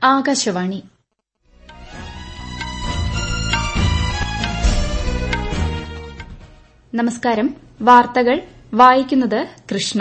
ആകാശവാണി നമസ്കാരം വാർത്തകൾ വായിക്കുന്നത് കൃഷ്ണ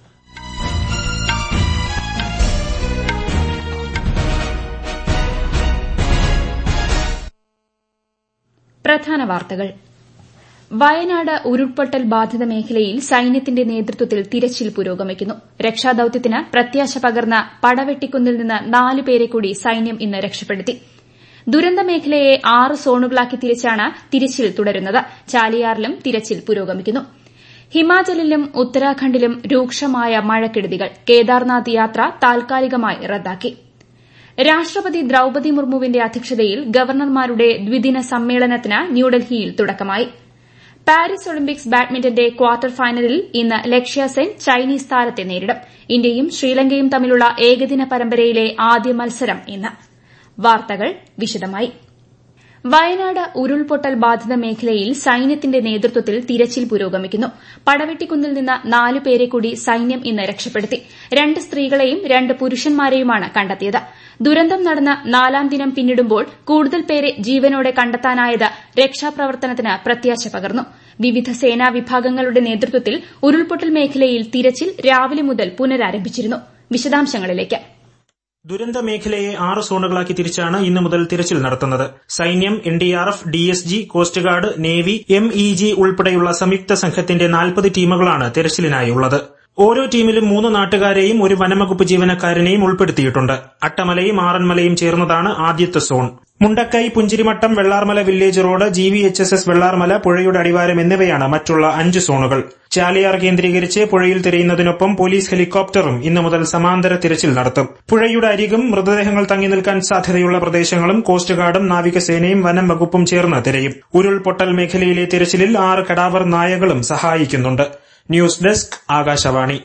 പ്രധാന വാർത്തകൾ വയനാട് ഉരുൾപൊട്ടൽ ബാധിത മേഖലയിൽ സൈന്യത്തിന്റെ നേതൃത്വത്തിൽ തിരച്ചിൽ പുരോഗമിക്കുന്നു രക്ഷാദൌത്യത്തിന് പ്രത്യാശ പകർന്ന പടവെട്ടിക്കുന്നിൽ നിന്ന് നാല് പേരെ കൂടി സൈന്യം ഇന്ന് രക്ഷപ്പെടുത്തി ദുരന്ത മേഖലയെ ആറ് സോണുകളാക്കി തിരിച്ചാണ് തിരച്ചിൽ തുടരുന്നത് ചാലിയാറിലും തിരച്ചിൽ പുരോഗമിക്കുന്നു ഹിമാചലിലും ഉത്തരാഖണ്ഡിലും രൂക്ഷമായ മഴക്കെടുതികൾ കേദാർനാഥ് യാത്ര താൽക്കാലികമായി റദ്ദാക്കി രാഷ്ട്രപതി ദ്രൌപതി മുർമുവിന്റെ അധ്യക്ഷതയിൽ ഗവർണർമാരുടെ ദ്വിദിന സമ്മേളനത്തിന് ന്യൂഡൽഹിയിൽ തുടക്കമായി പാരീസ് ഒളിമ്പിക്സ് ബാഡ്മിന്റന്റെ ക്വാർട്ടർ ഫൈനലിൽ ഇന്ന് ലക്ഷ്യ സെൻ ചൈനീസ് താരത്തെ നേരിടും ഇന്ത്യയും ശ്രീലങ്കയും തമ്മിലുള്ള ഏകദിന പരമ്പരയിലെ ആദ്യ മത്സരം ഇന്ന് വാർത്തകൾ വിശദമായി വയനാട് ഉരുൾപൊട്ടൽ ബാധിത മേഖലയിൽ സൈന്യത്തിന്റെ നേതൃത്വത്തിൽ തിരച്ചിൽ പുരോഗമിക്കുന്നു പടവെട്ടിക്കുന്നിൽ നിന്ന് നാല് പേരെ കൂടി സൈന്യം ഇന്ന് രക്ഷപ്പെടുത്തി രണ്ട് സ്ത്രീകളെയും രണ്ട് പുരുഷന്മാരെയുമാണ് കണ്ടെത്തിയത് ദുരന്തം നടന്ന് നാലാം ദിനം പിന്നിടുമ്പോൾ കൂടുതൽ പേരെ ജീവനോടെ കണ്ടെത്താനായത് രക്ഷാപ്രവർത്തനത്തിന് പ്രത്യാശ പകർന്നു വിവിധ സേനാ വിഭാഗങ്ങളുടെ നേതൃത്വത്തിൽ ഉരുൾപൊട്ടൽ മേഖലയിൽ തിരച്ചിൽ രാവിലെ മുതൽ പുനരാരംഭിച്ചിരുന്നു വിശദാംശങ്ങളിലേക്ക് ദുരന്ത മേഖലയെ ആറ് സോണുകളാക്കി തിരിച്ചാണ് ഇന്നു മുതൽ തിരച്ചിൽ നടത്തുന്നത് സൈന്യം NDRF DSG coast guard navy MEG ഉൾപ്പെടെയുള്ള സംയുക്ത സംഘത്തിന്റെ നാൽപ്പത് ടീമുകളാണ് തിരച്ചിലിനായുള്ളത് ഓരോ ടീമിലും മൂന്ന് നാട്ടുകാരെയും ഒരു വനംവകുപ്പ് ജീവനക്കാരനെയും ഉൾപ്പെടുത്തിയിട്ടുണ്ട് അട്ടമലയും ആറന്മലയും ചേർന്നതാണ് ആദ്യത്തെ zone Mundakkai Punchirimattom Vellarmala village road G V H S S Vellarmala പുഴയുടെ അടിവാരം എന്നിവയാണ് മറ്റുള്ള അഞ്ച് സോണുകൾ ചാലിയാർ കേന്ദ്രീകരിച്ച് പുഴയിൽ തിരയുന്നതിനൊപ്പം പോലീസ് ഹെലികോപ്റ്ററും ഇന്നു മുതൽ സമാന്തര തിരച്ചിൽ നടത്തും പുഴയുടെ അരികും മൃതദേഹങ്ങൾ തങ്ങി നിൽക്കാൻ സാധ്യതയുള്ള പ്രദേശങ്ങളും കോസ്റ്റ് ഗാർഡും നാവികസേനയും വനം വകുപ്പും ചേർന്ന് തിരയും ഉരുൾപൊട്ടൽ മേഖലയിലെ തിരച്ചിലിൽ ആറ് കടാവർ നായകളും സഹായിക്കുന്നുണ്ട് ന്യൂസ് ഡെസ്ക് ആകാശവാണി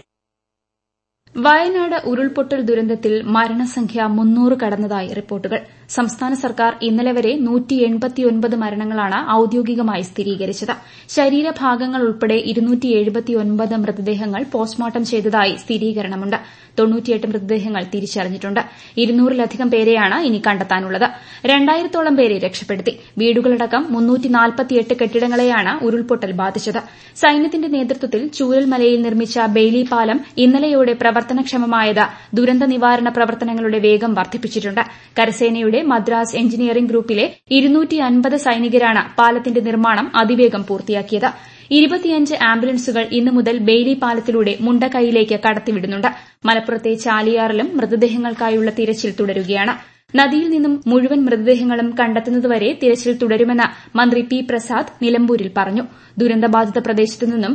വയനാട് ഉരുൾപൊട്ടൽ ദുരന്തത്തിൽ മരണസംഖ്യ മുന്നൂറ് കടന്നതായി റിപ്പോർട്ടുകൾ സംസ്ഥാന സർക്കാർ ഇന്നലെ വരെ മരണങ്ങളാണ് ഔദ്യോഗികമായി സ്ഥിരീകരിച്ചത് ശരീരഭാഗങ്ങൾ ഉൾപ്പെടെ മൃതദേഹങ്ങൾ പോസ്റ്റ്മോർട്ടം ചെയ്തതായി സ്ഥിരീകരണമുണ്ട് മൃതദേഹങ്ങൾ തിരിച്ചറിഞ്ഞിട്ടുണ്ട് ഇരുന്നൂറിലധികം പേരെയാണ് ഇനി കണ്ടെത്താനുള്ളത് രണ്ടായിരത്തോളം പേരെ രക്ഷപ്പെടുത്തി വീടുകളടക്കം കെട്ടിടങ്ങളെയാണ് ഉരുൾപൊട്ടൽ ബാധിച്ചത് സൈന്യത്തിന്റെ നേതൃത്വത്തിൽ ചൂരൽമലയിൽ നിർമ്മിച്ച ബെയ്ലി പാലം ഇന്നലെയോടെ പ്രവർത്തനക്ഷമമായത് ദുരന്ത നിവാരണ പ്രവർത്തനങ്ങളുടെ വേഗം വർദ്ധിപ്പിച്ചിട്ടുണ്ട് കരസേനയുടെ മദ്രാസ് എഞ്ചിനീയറിംഗ് ഗ്രൂപ്പിലെ സൈനികരാണ് പാലത്തിന്റെ നിർമ്മാണം അതിവേഗം പൂർത്തിയാക്കിയത് ഇരുപത്തിയഞ്ച് ആംബുലൻസുകൾ ഇന്നു മുതൽ ബെയ്ലി പാലത്തിലൂടെ മുണ്ടക്കൈയിലേക്ക് കടത്തിവിടുന്നുണ്ട് മലപ്പുറത്തെ ചാലിയാറിലും മൃതദേഹങ്ങൾക്കായുള്ള തിരച്ചിൽ തുടരുകയാണ് നദിയിൽ നിന്നും മുഴുവൻ മൃതദേഹങ്ങളും കണ്ടെത്തുന്നതുവരെ തിരച്ചിൽ തുടരുമെന്ന് മന്ത്രി പി പ്രസാദ് നിലമ്പൂരിൽ പറഞ്ഞു ദുരന്തബാധിത പ്രദേശത്തു നിന്നും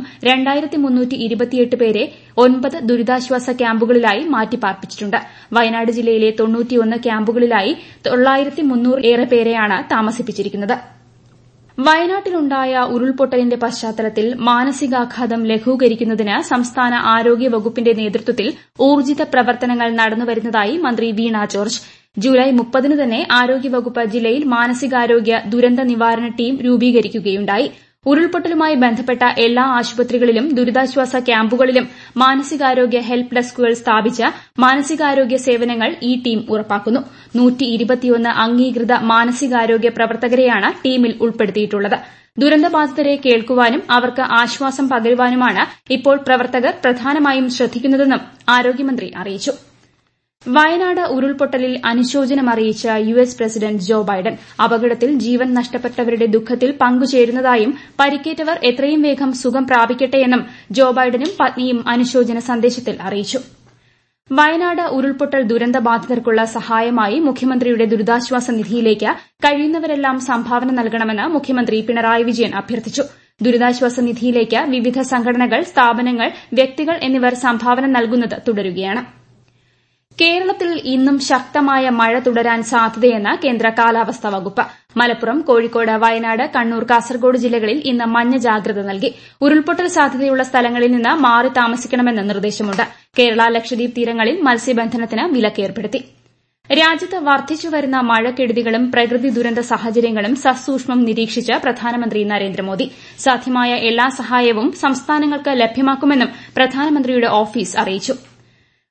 പേരെ ഒൻപത് ദുരിതാശ്വാസ ക്യാമ്പുകളിലായി മാറ്റിപ്പാർപ്പിച്ചിട്ടുണ്ട് വയനാട് ജില്ലയിലെ ക്യാമ്പുകളിലായി ഏറെ പേരെയാണ് താമസിപ്പിച്ചിരിക്കുന്നത് വയനാട്ടിലുണ്ടായ ഉരുൾപൊട്ടലിന്റെ പശ്ചാത്തലത്തിൽ മാനസികാഘാതം ലഘൂകരിക്കുന്നതിന് സംസ്ഥാന ആരോഗ്യ വകുപ്പിന്റെ നേതൃത്വത്തിൽ ഊർജിത പ്രവർത്തനങ്ങൾ നടന്നുവരുന്നതായി മന്ത്രി വീണ ജോർജ് ജൂലൈ മുപ്പതിന് തന്നെ ആരോഗ്യവകുപ്പ് ജില്ലയിൽ മാനസികാരോഗ്യ ദുരന്ത നിവാരണ ടീം രൂപീകരിക്കുകയുണ്ടായി ഉരുൾപൊട്ടലുമായി ബന്ധപ്പെട്ട എല്ലാ ആശുപത്രികളിലും ദുരിതാശ്വാസ ക്യാമ്പുകളിലും മാനസികാരോഗ്യ ഹെൽപ്പ് ഡെസ്കുകൾ സ്ഥാപിച്ച് മാനസികാരോഗ്യ സേവനങ്ങൾ ഈ ടീം ഉറപ്പാക്കുന്നു അംഗീകൃത മാനസികാരോഗ്യ പ്രവർത്തകരെയാണ് ടീമിൽ ഉൾപ്പെടുത്തിയിട്ടുള്ളത് ദുരന്തബാധിതരെ കേൾക്കുവാനും അവർക്ക് ആശ്വാസം പകരുവാനുമാണ് ഇപ്പോൾ പ്രവർത്തകർ പ്രധാനമായും ശ്രദ്ധിക്കുന്നതെന്നും ആരോഗ്യമന്ത്രി അറിയിച്ചു വയനാട് ഉരുൾപൊട്ടലിൽ അനുശോചനമറിയിച്ച U S president Joe Biden അപകടത്തിൽ ജീവൻ നഷ്ടപ്പെട്ടവരുടെ ദുഃഖത്തിൽ പങ്കുചേരുന്നതായും പരിക്കേറ്റവർ എത്രയും വേഗം സുഖം പ്രാപിക്കട്ടെയെന്നും ജോ ബൈഡനും പത്നിയും അനുശോചന സന്ദേശത്തിൽ അറിയിച്ചു വയനാട് ഉരുൾപൊട്ടൽ ദുരന്തബാധിതർക്കുള്ള സഹായമായി മുഖ്യമന്ത്രിയുടെ ദുരിതാശ്വാസ നിധിയിലേക്ക് കഴിയുന്നവരെല്ലാം സംഭാവന നൽകണമെന്ന് മുഖ്യമന്ത്രി പിണറായി വിജയൻ അഭ്യർത്ഥിച്ചു ദുരിതാശ്വാസ നിധിയിലേക്ക് വിവിധ സംഘടനകൾ സ്ഥാപനങ്ങൾ വ്യക്തികൾ എന്നിവർ സംഭാവന നൽകുന്നത് തുടരുകയാണ് കേരളത്തിൽ ഇന്നും ശക്തമായ മഴ തുടരാൻ സാധ്യതയെന്ന് കേന്ദ്ര കാലാവസ്ഥാ വകുപ്പ് മലപ്പുറം കോഴിക്കോട് വയനാട് കണ്ണൂർ കാസർഗോഡ് ജില്ലകളിൽ ഇന്ന് മഞ്ഞ ജാഗ്രത നൽകി ഉരുൾപൊട്ടൽ സാധ്യതയുള്ള സ്ഥലങ്ങളിൽ നിന്ന് മാറി താമസിക്കണമെന്ന് നിർദ്ദേശമുണ്ട് കേരള ലക്ഷദ്വീപ് തീരങ്ങളിൽ മത്സ്യബന്ധനത്തിന് വിലക്കേർപ്പെടുത്തി രാജ്യത്ത് വർദ്ധിച്ചുവരുന്ന മഴക്കെടുതികളും പ്രകൃതി ദുരന്ത സാഹചര്യങ്ങളും സസൂക്ഷ്മം നിരീക്ഷിച്ച് പ്രധാനമന്ത്രി നരേന്ദ്രമോദി സാധ്യമായ എല്ലാ സഹായവും സംസ്ഥാനങ്ങൾക്ക് ലഭ്യമാക്കുമെന്നും പ്രധാനമന്ത്രിയുടെ ഓഫീസ് അറിയിച്ചു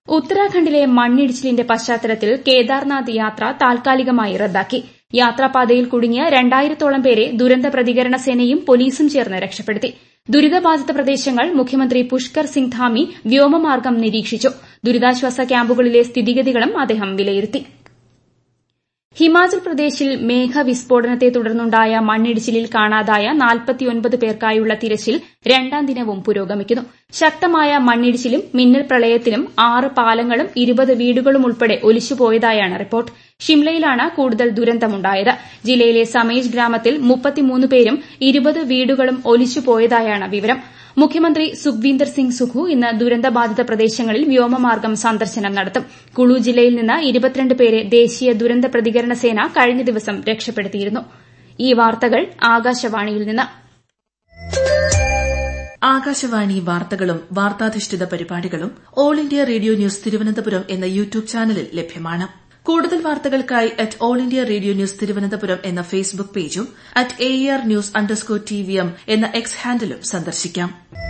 ഉത്തരാഖണ്ഡിലെ മണ്ണിടിച്ചിലിന്റെ പശ്ചാത്തലത്തിൽ കേദാർനാഥ് യാത്ര താൽക്കാലികമായി റദ്ദാക്കി യാത്രാപാതയിൽ കുടുങ്ങിയ രണ്ടായിരത്തോളം പേരെ ദുരന്ത പ്രതികരണ സേനയും പോലീസും ചേർന്ന് രക്ഷപ്പെടുത്തി ദുരിതബാധിത പ്രദേശങ്ങൾ മുഖ്യമന്ത്രി പുഷ്കർ സിംഗ് ധാമി വ്യോമമാർഗം നിരീക്ഷിച്ചു ദുരിതാശ്വാസ ക്യാമ്പുകളിലെ സ്ഥിതിഗതികളും അദ്ദേഹം വിലയിരുത്തി ഹിമാചൽ പ്രദേശിൽ മേഘവിസ്ഫോടനത്തെ തുടർന്നുണ്ടായ മണ്ണിടിച്ചിലിൽ കാണാതായ നാൽപ്പത്തിയൊൻപത് പേർക്കായുള്ള തിരച്ചിൽ രണ്ടാം ദിനവും പുരോഗമിക്കുന്നു ശക്തമായ മണ്ണിടിച്ചിലും മിന്നൽ പ്രളയത്തിലും ആറ് പാലങ്ങളും ഇരുപത് വീടുകളും ഉൾപ്പെടെ ഒലിച്ചുപോയതായാണ് റിപ്പോർട്ട് ഷിംലയിലാണ് കൂടുതൽ ദുരന്തമുണ്ടായത് ജില്ലയിലെ സമേജ് ഗ്രാമത്തിൽ മുപ്പത്തിമൂന്ന് പേരും ഇരുപത് വീടുകളും ഒലിച്ചുപോയതായാണ് വിവരം മുഖ്യമന്ത്രി സുഖ്വീന്ദർ സിംഗ് സുഖു ഇന്ന് ദുരന്തബാധിത പ്രദേശങ്ങളിൽ വ്യോമമാർഗം സന്ദർശനം നടത്തും കുളു ജില്ലയിൽ നിന്ന് ഇരുപത്തിരണ്ട് പേരെ ദേശീയ ദുരന്ത പ്രതികരണ സേന കഴിഞ്ഞ ദിവസം രക്ഷപ്പെടുത്തിയിരുന്നു ഈ വാർത്തകൾ ആകാശവാണിയിൽ നിന്ന് ആകാശവാണി വാർത്തകളും വാർത്താധിഷ്ഠിത പരിപാടികളും All India Radio News Thiruvananthapuram എന്ന യൂട്യൂബ് ചാനലിൽ ലഭ്യമാണ് കൂടുതൽ വാർത്തകൾക്കായി at All India Radio News Thiruvananthapuram എന്ന ഫേസ്ബുക്ക് പേജും at A R news underscore T V M എന്ന എക്സ് ഹാൻഡിലും സന്ദർശിക്കാം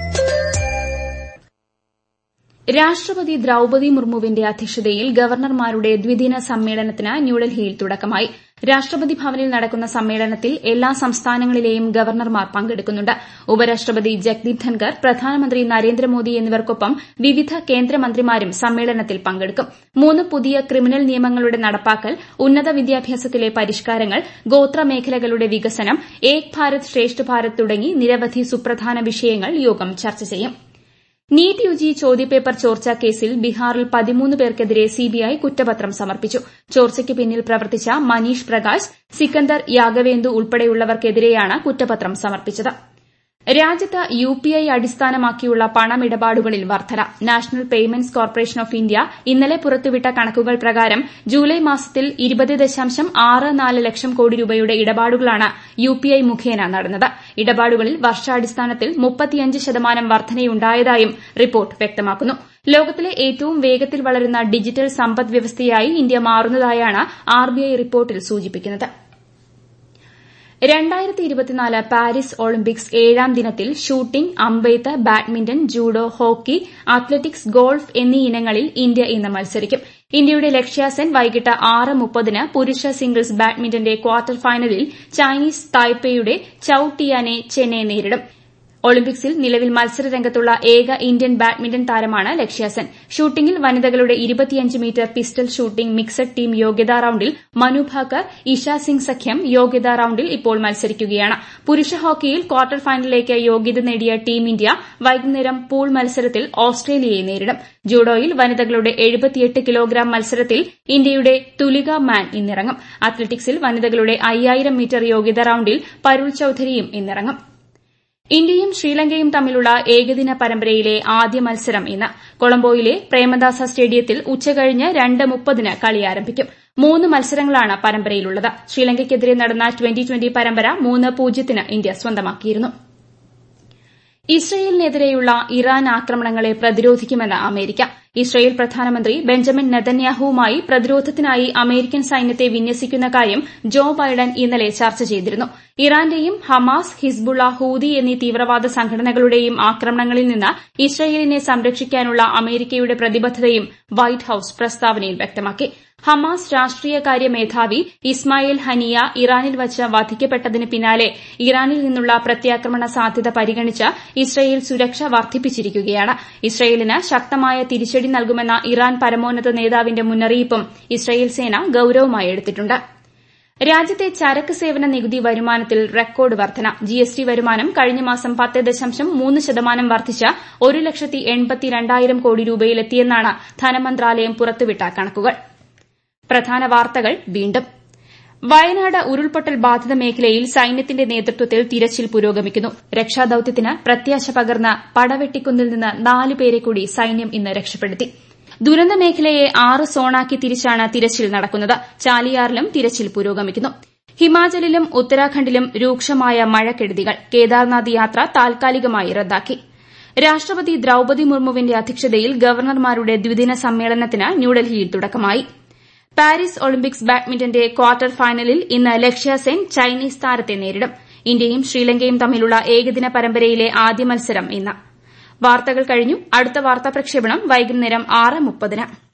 രാഷ്ട്രപതി ദ്രൌപതി മുർമുവിന്റെ അധ്യക്ഷതയിൽ ഗവർണർമാരുടെ ദ്വിദിന സമ്മേളനത്തിന് ന്യൂഡൽഹിയിൽ തുടക്കമായി രാഷ്ട്രപതി ഭവനിൽ നടക്കുന്ന സമ്മേളനത്തിൽ എല്ലാ സംസ്ഥാനങ്ങളിലെയും ഗവർണർമാർ പങ്കെടുക്കുന്നുണ്ട് ഉപരാഷ്ട്രപതി ജഗ്ദീപ് ധൻകർ പ്രധാനമന്ത്രി നരേന്ദ്രമോദി എന്നിവർക്കൊപ്പം വിവിധ കേന്ദ്രമന്ത്രിമാരും സമ്മേളനത്തിൽ പങ്കെടുക്കും മൂന്ന് പുതിയ ക്രിമിനൽ നിയമങ്ങളുടെ നടപ്പാക്കൽ ഉന്നത വിദ്യാഭ്യാസത്തിലെ പരിഷ്കാരങ്ങൾ ഗോത്രമേഖലകളുടെ വികസനം ഏക് ഭാരത് ശ്രേഷ്ഠ ഭാരത് തുടങ്ങി നിരവധി സുപ്രധാന വിഷയങ്ങൾ യോഗം ചർച്ച ചെയ്യും നീറ്റ് യുജി ചോദ്യപേപ്പർ ചോർച്ചാ കേസിൽ ബീഹാറിൽ പതിമൂന്ന് പേർക്കെതിരെ സിബിഐ കുറ്റപത്രം സമർപ്പിച്ചു ചോർച്ചയ്ക്ക് പിന്നിൽ പ്രവർത്തിച്ച മനീഷ് പ്രകാശ് സിക്കന്ദർ യാഗവേന്ദു ഉൾപ്പെടെയുള്ളവർക്കെതിരെയാണ് കുറ്റപത്രം സമർപ്പിച്ചത് രാജ്യത്ത് യുപിഐ അടിസ്ഥാനമാക്കിയുള്ള പണമിടപാടുകളിൽ വർധന National Payments Corporation of India ഇന്നലെ പുറത്തുവിട്ട കണക്കുകൾ പ്രകാരം ജൂലൈ മാസത്തിൽ ഇരുപത് ദശാംശം ആറ് നാല് ലക്ഷം കോടി രൂപയുടെ ഇടപാടുകളാണ് യുപിഐ മുഖേന നടന്നത് ഇടപാടുകളിൽ വർഷാടിസ്ഥാനത്തിൽ മുപ്പത്തിയഞ്ച് ശതമാനം വർധനയുണ്ടായതായും റിപ്പോർട്ട് വ്യക്തമാക്കുന്നു ലോകത്തിലെ ഏറ്റവും വേഗത്തിൽ വളരുന്ന ഡിജിറ്റൽ സമ്പദ് വ്യവസ്ഥയായി ഇന്ത്യ മാറുന്നതായാണ് ആർബിഐ റിപ്പോർട്ടിൽ സൂചിപ്പിക്കുന്നത് പാരീസ് ഒളിമ്പിക്സ് ഏഴാം ദിനത്തിൽ ഷൂട്ടിംഗ് അമ്പെയ്ത്ത് badminton judo hockey athletics golf എന്നീ ഇനങ്ങളിൽ ഇന്ത്യ ഇന്ന് മത്സരിക്കും ഇന്ത്യയുടെ ലക്ഷ്യ സെൻ വൈകിട്ട് ആറ് മുപ്പതിന് പുരുഷ സിംഗിൾസ് ബാഡ്മിന്റന്റെ ക്വാർട്ടർ ഫൈനലിൽ ചൈനീസ് തായ്പേയുടെ ചൌ ടിയാനെ ചെന്നെ നേരിടും ഒളിമ്പിക്സിൽ നിലവിൽ മത്സരരംഗത്തുള്ള ഏക ഇന്ത്യൻ ബാഡ്മിന്റൺ താരമാണ് ലക്ഷ്യ സെൻ ഷൂട്ടിംഗിൽ വനിതകളുടെ ഇരുപത്തിയഞ്ച് metre pistol shooting mixed team യോഗ്യതാ റൌണ്ടിൽ മനു ഭാക്കർ ഇഷ സിംഗ് സഖ്യം യോഗ്യതാ റൌണ്ടിൽ ഇപ്പോൾ മത്സരിക്കുകയാണ് പുരുഷ ഹോക്കിയിൽ ക്വാർട്ടർ ഫൈനലിലേക്ക് യോഗ്യത നേടിയ ടീം ഇന്ത്യ വൈകുന്നേരം പൂൾ മത്സരത്തിൽ ഓസ്ട്രേലിയയെ നേരിടും ജൂഡോയിൽ വനിതകളുടെ കിലോഗ്രാം മത്സരത്തിൽ ഇന്ത്യയുടെ തുലിക മാൻ ഇന്നിറങ്ങും അത്ലറ്റിക്സിൽ വനിതകളുടെ അയ്യായിരം മീറ്റർ യോഗ്യതാ റൌണ്ടിൽ പരുൾ ചൌധരിയും ഇന്നിറങ്ങും ഇന്ത്യയും ശ്രീലങ്കയും തമ്മിലുള്ള ഏകദിന പരമ്പരയിലെ ആദ്യ മത്സരം ഇന്ന് കൊളംബോയിലെ പ്രേമദാസ സ്റ്റേഡിയത്തിൽ ഉച്ചകഴിഞ്ഞ് രണ്ട് മുപ്പതിന് കളി ആരംഭിക്കും മൂന്ന് മത്സരങ്ങളാണ് പരമ്പരയിലുള്ളത് ശ്രീലങ്കയ്ക്കെതിരെ നടന്ന ട്വന്റി ട്വന്റി പരമ്പര മൂന്ന് പൂജ്യത്തിന് ഇന്ത്യ സ്വന്തമാക്കിയിരുന്നു ഇസ്രയേലിനെതിരെയുള്ള ഇറാൻ ആക്രമണങ്ങളെ പ്രതിരോധിക്കുമെന്ന് അമേരിക്ക ഇസ്രയേൽ പ്രധാനമന്ത്രി ബെഞ്ചമിൻ നെതന്യാഹുവുമായി പ്രതിരോധത്തിനായി അമേരിക്കൻ സൈന്യത്തെ വിന്യസിക്കുന്ന കാര്യം ജോ ബൈഡൻ ഇന്നലെ ചർച്ച ചെയ്തിരുന്നു ഇറാന്റെയും ഹമാസ് ഹിസ്ബുള്ള ഹൂതി എന്നീ തീവ്രവാദ സംഘടനകളുടെയും ആക്രമണങ്ങളിൽ നിന്ന് ഇസ്രയേലിനെ സംരക്ഷിക്കാനുള്ള അമേരിക്കയുടെ പ്രതിബദ്ധതയും വൈറ്റ് ഹൌസ് പ്രസ്താവനയിൽ വ്യക്തമാക്കി ഹമാസ് രാഷ്ട്രീയകാര്യ മേധാവി ഇസ്മായിൽ ഹനിയ ഇറാനിൽ വച്ച് വധിക്കപ്പെട്ടതിന് പിന്നാലെ ഇറാനിൽ നിന്നുള്ള പ്രത്യാക്രമണ സാധ്യത പരിഗണിച്ച് ഇസ്രയേൽ സുരക്ഷ വർദ്ധിപ്പിച്ചിരിക്കുകയാണ് ഇസ്രയേലിന് ശക്തമായ തിരിച്ചടി നൽകുമെന്ന ഇറാൻ പരമോന്നത നേതാവിന്റെ മുന്നറിയിപ്പും ഇസ്രയേൽ സേന ഗൌരവമായി എടുത്തിട്ടുണ്ട് രാജ്യത്തെ ചരക്ക് സേവന നികുതി വരുമാനത്തിൽ റെക്കോർഡ് വർധന ജിഎസ്ടി വരുമാനം കഴിഞ്ഞ മാസം പത്ത് ദശാംശം മൂന്ന് ശതമാനം വർദ്ധിച്ച് ഒരു ലക്ഷത്തി എൺപത്തിരണ്ടായിരം കോടി രൂപയിലെത്തിയെന്നാണ് ധനമന്ത്രാലയം പുറത്തുവിട്ട കണക്കുകൾ പ്രധാന വാർത്തകൾ വീണ്ടും വയനാട് ഉരുൾപൊട്ടൽ ബാധിത മേഖലയിൽ സൈന്യത്തിന്റെ നേതൃത്വത്തിൽ തിരച്ചിൽ പുരോഗമിക്കുന്നു രക്ഷാദൌത്യത്തിന് പ്രത്യാശ പകർന്ന് പടവെട്ടിക്കുന്നിൽ നിന്ന് നാല് പേരെ കൂടി സൈന്യം ഇന്ന് രക്ഷപ്പെടുത്തി ദുരന്ത മേഖലയെ ആറ് സോണാക്കി തിരിച്ചാണ് തിരച്ചിൽ നടക്കുന്നത് ചാലിയാറിലും തിരച്ചിൽ പുരോഗമിക്കുന്നു ഹിമാചലിലും ഉത്തരാഖണ്ഡിലും രൂക്ഷമായ മഴക്കെടുതികൾ കേദാർനാഥ് യാത്ര താൽക്കാലികമായി റദ്ദാക്കി രാഷ്ട്രപതി ദ്രൌപതി മുർമുവിന്റെ അധ്യക്ഷതയിൽ ഗവർണർമാരുടെ ദ്വിദിന സമ്മേളനത്തിന് ന്യൂഡൽഹിയിൽ തുടക്കമായി പാരീസ് ഒളിമ്പിക്സ് ബാഡ്മിന്റന്റെ ക്വാർട്ടർ ഫൈനലിൽ ഇന്ന് ലക്ഷ്യ സെൻ ചൈനീസ് താരത്തെ നേരിടും ഇന്ത്യയും ശ്രീലങ്കയും തമ്മിലുള്ള ഏകദിന പരമ്പരയിലെ ആദ്യ മത്സരം ഇന്ന് വാർത്തകൾ കഴിഞ്ഞു അടുത്ത വാർത്താ പ്രക്ഷേപണം വൈകുന്നേരം ആറ് മുപ്പതിന്